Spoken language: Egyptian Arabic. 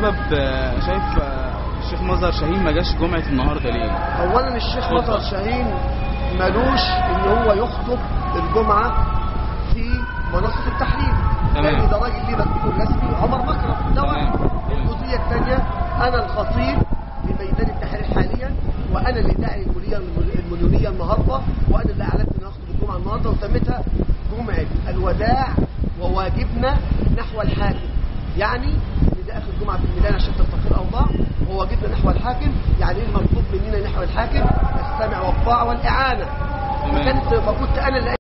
السبب آه، شايف آه، الشيخ مظهر شاهين ما جاش جمعه النهارده ليه اولا الشيخ مطر شاهين ملوش ان هو يخطب الجمعه في منصه التحرير تمام. لان ده راجل ليه مكتوب رسمي عمر مكرم ده واحد تمام. الجزئيه الثانيه انا الخطيب لميدان التحرير حاليا وانا اللي داعي المليونيه المليونيه النهارده وانا اللي اعلنت ان هخطب الجمعه النهارده وسميتها جمعه الوداع وواجبنا نحو الحاكم يعني ان ده اخر جمعه في الميدان عشان تستقر الاوضاع وواجبنا نحو الحاكم يعني ايه المطلوب مننا نحو الحاكم السمع والطاعه والاعانه تمام. فكانت فكنت انا اللي